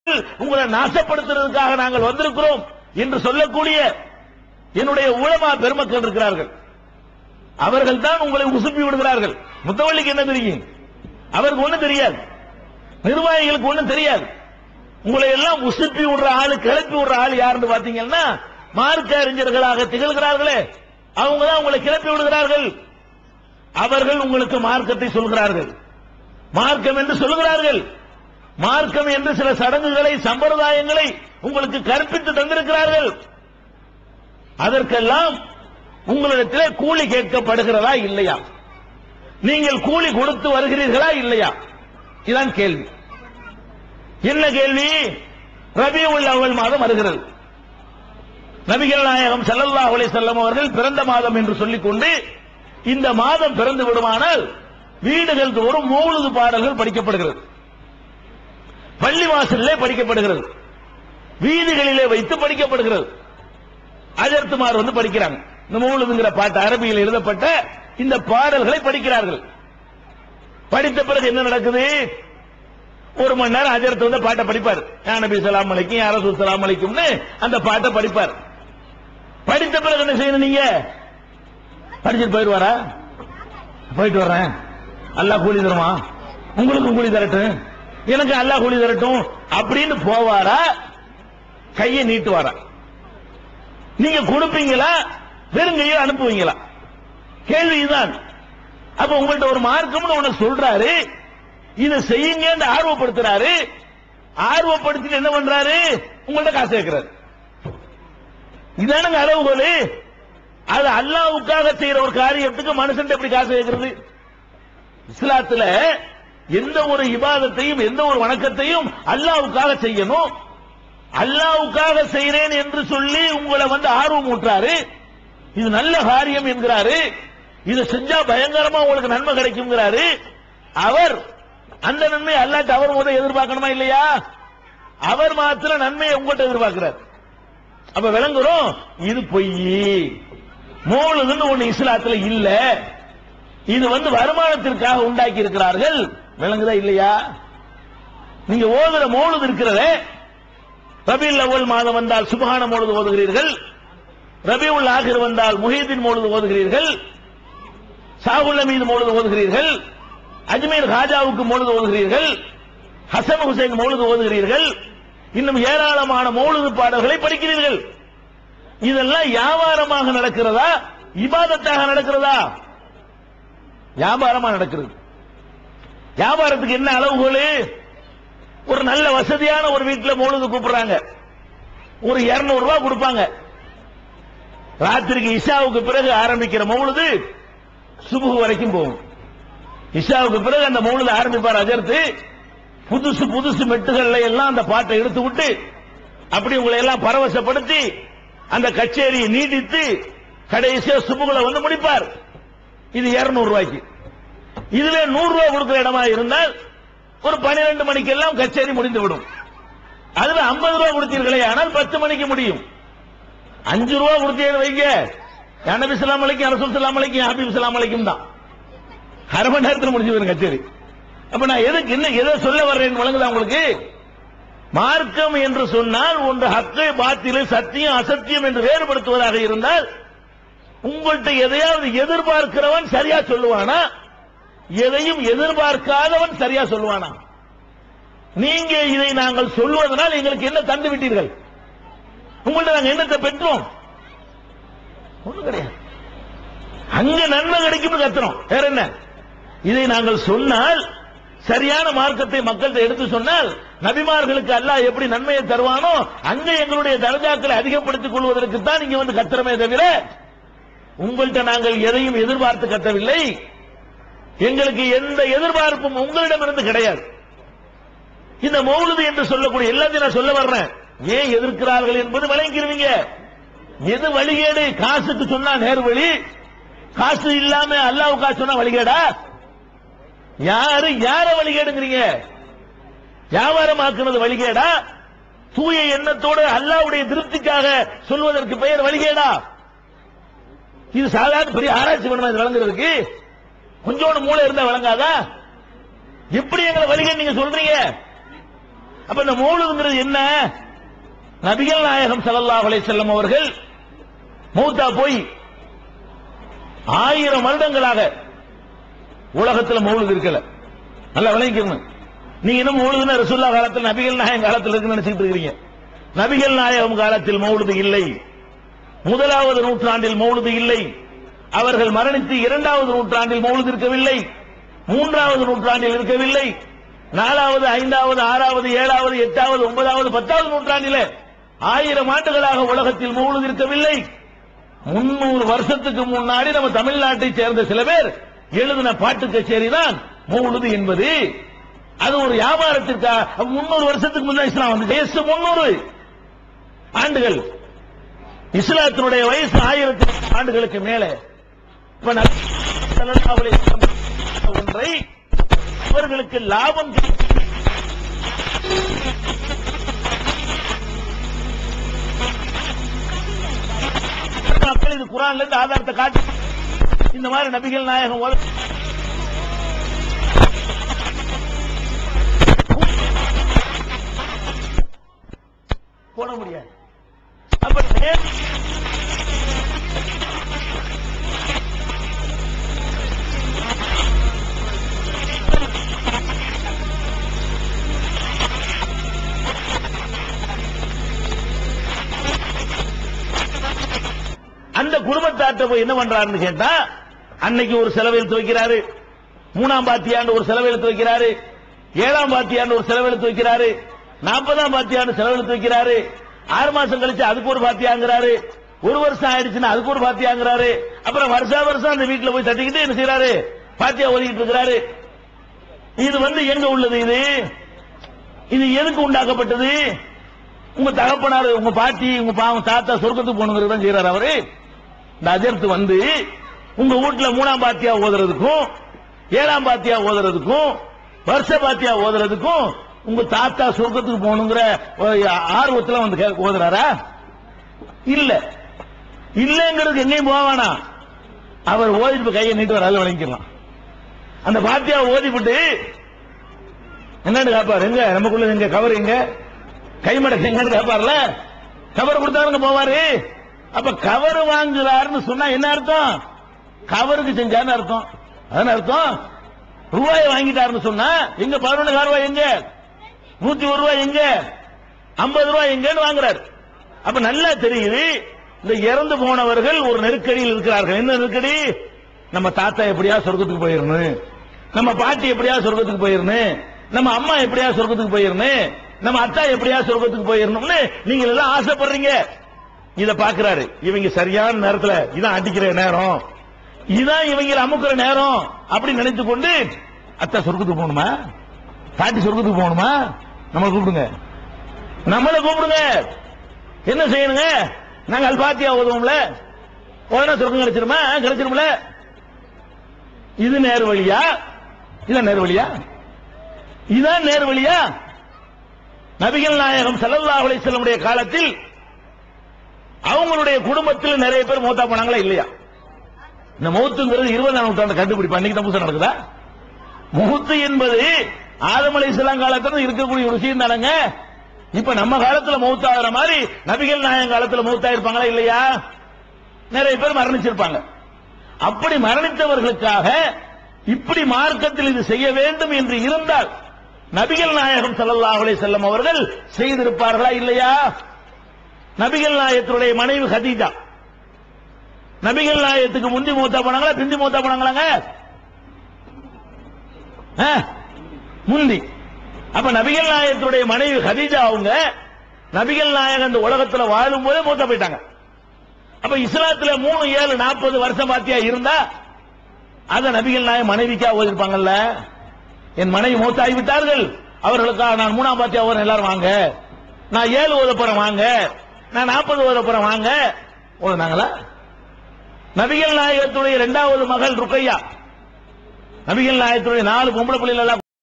உங்களை நாசப்படுத்துறதுக்காக நாங்கள் வந்திருக்கிறோம் என்று சொல்லக்கூடிய என்னுடைய உளமா பெருமக்கள் இருக்கிறார்கள் அவர்கள் தான் உங்களை உசுப்பி விடுகிறார்கள் முத்தவள்ளிக்கு என்ன தெரியும் அவருக்கு ஒண்ணும் தெரியாது நிர்வாகிகளுக்கு ஒண்ணும் தெரியாது உங்களை எல்லாம் உசுப்பி விடுற ஆளு கிளப்பி விடுற ஆள் யாருன்னு பாத்தீங்கன்னா மார்க்க அறிஞர்களாக திகழ்கிறார்களே அவங்க தான் உங்களை கிளப்பி விடுகிறார்கள் அவர்கள் உங்களுக்கு மார்க்கத்தை சொல்கிறார்கள் மார்க்கம் என்று சொல்லுகிறார்கள் மார்க்கம் என்று சில சடங்குகளை சம்பிரதாயங்களை உங்களுக்கு கற்பித்து தந்திருக்கிறார்கள் அதற்கெல்லாம் உங்களிடத்திலே கூலி கேட்கப்படுகிறதா இல்லையா நீங்கள் கூலி கொடுத்து வருகிறீர்களா இல்லையா இதான் கேள்வி என்ன கேள்வி ரபியுல் அவ்வல் மாதம் வருகிறது நபிகள் நாயகம் ஸல்லல்லாஹு அலைஹி வஸல்லம் அவர்கள் பிறந்த மாதம் என்று சொல்லிக்கொண்டு இந்த மாதம் பிறந்து விடுமானால் வீடுகள் தோறும் மௌலுது பாடல்கள் படிக்கப்படுகிறது பள்ளிவாசலிலே படிக்கப்படுகிறது வீதிகளிலே வைத்து படிக்கப்படுகிறது அஜர்த்துமார் வந்து படிக்கிறாங்க இந்த மௌலுதுங்கிற பாட்டு அரபியில் எழுதப்பட்ட இந்த பாடல்களை படிக்கிறார்கள் படித்த பிறகு என்ன நடக்குது ஒரு மணி நேரம் அஜரத்து வந்து பாட்டை படிப்பார் யா நபி சலாம் அலைக்கும் யா ரசூல் சலாம் அலைக்கும்னு அந்த பாட்டை படிப்பார் படித்த பிறகு என்ன செய்யணும் நீங்க படிச்சுட்டு போயிடுவாரா போயிட்டு வர்றேன் அல்லாஹ் கூலி தருமா உங்களுக்கும் கூலி தரட்டும் எனக்கு அல்லாஹ் கூலி தரட்டும் அப்படின்னு போவாரா கையை நீட்டுவாரா நீங்க கொடுப்பீங்களா வெறும் கையை அனுப்புவீங்களா கேள்வி இதுதான் அப்ப உங்கள்ட்ட ஒரு மார்க்கம்னு உனக்கு சொல்றாரு இதை செய்யுங்க ஆர்வப்படுத்துறாரு ஆர்வப்படுத்திட்டு என்ன பண்றாரு உங்கள்ட்ட காசு கேட்கிறாரு இதானுங்க அளவுகோல் அது அல்லாவுக்காக செய்யற ஒரு காரியத்துக்கு மனுஷன் எப்படி காசு கேட்கிறது இஸ்லாத்துல எந்த ஒரு இபாதத்தையும் எந்த ஒரு வணக்கத்தையும் அல்லாவுக்காக செய்யணும் அல்லாவுக்காக செய்கிறேன் என்று சொல்லி உங்களை வந்து ஆர்வம் ஊட்டுறாரு இது நல்ல காரியம் என்கிறாரு இதை செஞ்சா பயங்கரமா உங்களுக்கு நன்மை கிடைக்குங்கிறாரு அவர் அந்த நன்மை அல்லாட்ட அவர் முதல் எதிர்பார்க்கணுமா இல்லையா அவர் மாத்திரம் நன்மையை உங்கள்கிட்ட எதிர்பார்க்கிறார் அப்ப விளங்குறோம் இது பொய் மோளுதுன்னு ஒண்ணு இஸ்லாத்துல இல்ல இது வந்து வருமானத்திற்காக உண்டாக்கி இருக்கிறார்கள் விளங்குதா இல்லையா நீங்க ஓதுற மோளுது இருக்கிறதே ரபியுல் அவ்வல் மாதம் வந்தால் சுபஹான மோழுது ஓதுகிறீர்கள் ரபியுல் ஆகிர் வந்தால் முஹீதின் மோழுது ஓதுகிறீர்கள் சாகுல் மீது மோழுது ஓதுகிறீர்கள் அஜ்மீர் ஹாஜாவுக்கு மோழுது ஓதுகிறீர்கள் ஹசன் ஹுசைன் மோழுது ஓதுகிறீர்கள் இன்னும் ஏராளமான மோழுது பாடல்களை படிக்கிறீர்கள் இதெல்லாம் வியாபாரமாக நடக்கிறதா இபாதத்தாக நடக்கிறதா வியாபாரமா நடக்கிறது வியாபாரத்துக்கு என்ன அளவுகோல் ஒரு நல்ல வசதியான ஒரு வீட்டுல மோழுது கூப்பிடுறாங்க ஒரு 200 ரூபாய் கொடுப்பாங்க ராத்திரிக்கு இஷாவுக்கு பிறகு ஆரம்பிக்கிற மௌலுது சுபுகு வரைக்கும் போகும் இஷாவுக்கு பிறகு அந்த மௌலுது ஆரம்பிப்பார் அஜர்த்து புதுசு புதுசு மெட்டுகள்ல எல்லாம் அந்த பாட்டை எடுத்து விட்டு அப்படி உங்களை எல்லாம் பரவசப்படுத்தி அந்த கச்சேரியை நீட்டித்து கடைசியா சுபுகளை வந்து முடிப்பார் இது 200 ரூபாய்க்கு இதுல நூறு ரூபாய் கொடுக்கிற இடமா இருந்தால் ஒரு பன்னிரண்டு மணிக்கெல்லாம் கச்சேரி முடிந்து விடும் அதுல 50 ரூபாய் கொடுத்தீர்களே ஆனால் பத்து மணிக்கு முடியும் அஞ்சு ரூபா கொடுத்தீங்க வைங்க நபி சலாம் அலைக்கும் அரசுல் சலாம் அலைக்கும் ஹபீப் சலாம் அலைக்கும் தான் அரை மணி நேரத்தில் முடிஞ்சு போயிரும் கச்சேரி அப்ப நான் எதுக்கு என்ன எதை சொல்ல வர்றேன் வழங்குதா உங்களுக்கு மார்க்கம் என்று சொன்னால் ஒன்று ஹக்கு பாத்திலு சத்தியம் அசத்தியம் என்று வேறுபடுத்துவதாக இருந்தால் உங்கள்கிட்ட எதையாவது எதிர்பார்க்கிறவன் சரியா சொல்லுவானா எதையும் எதிர்பார்க்காதவன் சரியா சொல்லுவானா நீங்க இதை நாங்கள் சொல்வதனால் எங்களுக்கு என்ன தந்து விட்டீர்கள் உங்கள்ட்ட நாங்க என்னத்தை பெற்றோம் ஒண்ணும் கிடையாது அங்க நன்மை கிடைக்கும் கத்துறோம் வேற என்ன இதை நாங்கள் சொன்னால் சரியான மார்க்கத்தை மக்கள்கிட்ட எடுத்து சொன்னால் நபிமார்களுக்கு அல்லாஹ் எப்படி நன்மையை தருவானோ அங்க எங்களுடைய தரஜாக்களை அதிகப்படுத்திக் கொள்வதற்கு தான் இங்க வந்து கத்துறமே தவிர உங்கள்கிட்ட நாங்கள் எதையும் எதிர்பார்த்து கத்தவில்லை எங்களுக்கு எந்த எதிர்பார்ப்பும் உங்களிடமிருந்து கிடையாது இந்த மௌலுது என்று சொல்லக்கூடிய எல்லாத்தையும் நான் சொல்ல வர்றேன் ஏன் எதிர்க்கிறார்கள் என்பது விளங்கிருவீங்க எது வழிகேடு காசுக்கு சொன்னா நேர் வழி காசு இல்லாம அல்லாவுக்கா சொன்னா வழிகேடா யாரு யார வழிகேடுங்கிறீங்க வியாபாரமாக்குனது வழிகேடா தூய எண்ணத்தோடு அல்லாவுடைய திருப்திக்காக சொல்வதற்கு பெயர் வழிகேடா இது சாதாரண பெரிய ஆராய்ச்சி பண்ணுமா இது வழங்குறதுக்கு கொஞ்சோண்டு மூளை இருந்தா வழங்காதா எப்படி எங்களை வழிகேடு நீங்க சொல்றீங்க அப்ப இந்த மௌலுதுங்கிறது என்ன நபிகள் நாயகம் ஸல்லல்லாஹு அலைஹி வஸல்லம் அவர்கள் மௌத்தா போய் ஆயிரம் வருடங்களாக உலகத்துல மௌலுது இருக்கல நல்லா விளங்கிக்கணும் நீங்க இன்னும் மௌலுதுன்னா ரசூல்லா காலத்தில் நபிகள் நாயகம் காலத்தில் இருக்குன்னு நினைச்சிட்டு இருக்கீங்க நபிகள் நாயகம் காலத்தில் மௌலுது இல்லை முதலாவது நூற்றாண்டில் மௌலுது இல்லை அவர்கள் மரணித்து இரண்டாவது நூற்றாண்டில் மௌலுது இருக்கவில்லை மூன்றாவது நூற்றாண்டில் இருக்கவில்லை நாலாவது ஐந்தாவது ஆறாவது ஏழாவது எட்டாவது ஒன்பதாவது பத்தாவது நூற்றாண்டிலே ஆயிரம் ஆண்டுகளாக உலகத்தில் மௌலுது இருக்கவில்லை முன்னூறு வருஷத்துக்கு முன்னாடி நம்ம தமிழ்நாட்டை சேர்ந்த சில பேர் எழுதின பாட்டு கச்சேரி தான் மௌலுது என்பது அது ஒரு வியாபாரத்திற்காக முன்னூறு வருஷத்துக்கு முன்னாடி இஸ்லாம் வந்து வயசு முன்னூறு ஆண்டுகள் இஸ்லாத்தினுடைய வயசு ஆயிரத்தி ஆண்டுகளுக்கு மேலே இப்ப நபி ஸல்லல்லாஹு அலைஹி வஸல்லம் ஒன்றை அவர்களுக்கு லாபம் கிடைக்கும் மக்கள் இது குரான்ல இருந்து ஆதாரத்தை காட்டி இந்த மாதிரி நபிகள் நாயகம் ஓத- போட முடியாது அப்ப நேர் அந்த குடும்பத்தார்ட்ட போய் என்ன பண்றாருன்னு கேட்டா அன்னைக்கு ஒரு செலவில் துவைக்கிறாரு மூணாம் பாத்தியாண்டு ஒரு செலவில் துவைக்கிறாரு ஏழாம் பாத்தியாண்டு ஒரு செலவில் துவைக்கிறாரு நாற்பதாம் பாத்தியாண்டு செலவில் துவைக்கிறாரு ஆறு மாசம் கழிச்சு அதுக்கு ஒரு பாத்தியாங்கிறாரு ஒரு வருஷம் ஆயிடுச்சுன்னா அதுக்கு ஒரு பாத்தியாங்கிறாரு அப்புறம் வருஷா வருஷம் அந்த வீட்டுல போய் தட்டிக்கிட்டு என்ன செய்யறாரு பாத்தியா ஓதிக்கிட்டு இருக்கிறாரு இது வந்து எங்க உள்ளது இது இது எதுக்கு உண்டாக்கப்பட்டது உங்க தகப்பனார் உங்க பாட்டி உங்க பாவம் தாத்தா சொர்க்கத்துக்கு போகணுங்கிறது தான் செய்யறாரு அவரு இந்த அஜர்த்து வந்து உங்க வீட்டுல மூணாம் பாத்தியா ஓதுறதுக்கும் ஏழாம் பாத்தியா ஓதுறதுக்கும் வருஷ பாத்தியா ஓதுறதுக்கும் உங்க தாத்தா சொர்க்கத்துக்கு போகணுங்கிற ஒரு ஆர்வத்துல வந்து கே- ஓதுறாரா இல்ல இல்லங்கிறது எங்கேயும் போவானா அவர் ஓதிட்டு கையை நீட்டு வராது வழங்கிக்கலாம் அந்த பாத்தியா ஓதிவிட்டு என்னன்னு கேட்பாரு எங்க நமக்குள்ள எங்க கவர் எங்க கைமடக்கு எங்கன்னு கேட்பார்ல கவர் கொடுத்தாருங்க போவாரு அப்ப கவர் வாங்குறாருன்னு சொன்னா என்ன அர்த்தம் கவருக்கு செஞ்சாருன்னு அர்த்தம் அதான அர்த்தம் ரூபாயை வாங்கிட்டாருன்னு சொன்னா எங்க பதினொன்று ரூபாய் எங்க நூத்தி ஒரு ரூபாய் எங்க ஐம்பது ரூபாய் எங்கன்னு வாங்குறாரு அப்ப நல்லா தெரியுது இந்த இறந்து போனவர்கள் ஒரு நெருக்கடியில் இருக்கிறார்கள் என்ன நெருக்கடி நம்ம தாத்தா எப்படியா சொர்க்கத்துக்கு போயிடணும் நம்ம பாட்டி எப்படியா சொர்க்கத்துக்கு போயிடணும் நம்ம அம்மா எப்படியா சொர்க்கத்துக்கு போயிடணும் நம்ம அத்தா எப்படியா சொர்க்கத்துக்கு போயிடணும்னு நீங்க எல்லாம் ஆசைப்படுறீங்க இத பாக்குறாரு இவங்க சரியான நேரத்துல இதான் அடிக்கிற நேரம் இதான் இவங்க அமுக்குற நேரம் அப்படி நினைத்து கொண்டு அத்தா சொர்க்கத்துக்கு போகணுமா பாட்டி சொர்க்கத்துக்கு போகணுமா நம்மளை கூப்பிடுங்க நம்மளை கூப்பிடுங்க என்ன செய்யணுங்க நாங்க அல்பாத்தியா ஓதுவோம்ல உடனே சொர்க்கம் கிடைச்சிருமா கிடைச்சிரும்ல இது நேர் வழியா இதான் நேர் வழியா இதான் நேர் வழியா நபிகள் நாயகம் ஸல்லல்லாஹு அலைஹி வஸல்லமுடைய காலத்தில் அவங்களுடைய குடும்பத்தில் நிறைய பேர் மூத்தா போனாங்களா இல்லையா இந்த மௌத்துங்கிறது இருபதாம் நூற்றாண்டு கண்டுபிடிப்பு அன்னைக்கு தான் புதுசா நடக்குதா மௌத்து என்பது ஆதம் அலைஹிஸ்ஸலாம் காலத்துல இருக்கக்கூடிய ஒரு விஷயம் தானங்க இப்ப நம்ம காலத்துல மௌத்தாகிற மாதிரி நபிகள் நாயகம் காலத்துல மௌத்தா இருப்பாங்களா இல்லையா நிறைய பேர் மரணிச்சிருப்பாங்க அப்படி மரணித்தவர்களுக்காக இப்படி மார்க்கத்தில் இது செய்ய வேண்டும் என்று இருந்தால் நபிகள் நாயகம் ஸல்லல்லாஹு அலைஹி வஸல்லம் அவர்கள் செய்திருப்பார்களா இல்லையா நபிகள் நாயகத்தினுடைய மனைவி ஹதீஜா நபிகள் நாயகத்துக்கு முந்தி மூத்தா போனாங்களா பிந்தி மூத்தா போனாங்களாங்க ஆ? முந்தி அப்ப நபிகள் நாயகத்துடைய மனைவி ஹதீஜா அவங்க நபிகள் நாயகம் இந்த உலகத்துல வாழும் போதே மூத்தா போயிட்டாங்க அப்ப இஸ்லாத்துல மூணு ஏழு நாற்பது வருஷம் பாத்தியா இருந்தா அத நபிகள் நாயகம் மனைவிக்கா ஓதிருப்பாங்கல்ல என் மனைவி மூத்தாகி விட்டார்கள் அவர்களுக்காக நான் மூணாம் பாத்தியா ஓதுறேன் எல்லாரும் வாங்க நான் ஏழு ஓத போறேன் வாங்க நான் நாற்பது ஓத போறேன் வாங்க ஓதுனாங்களா நபிகள் நாயகத்துடைய இரண்டாவது மகள் ருக்கையா நபிகள் நாயகத்துடைய நாலு பொம்பளை பிள்ளைகள் எல்லாம்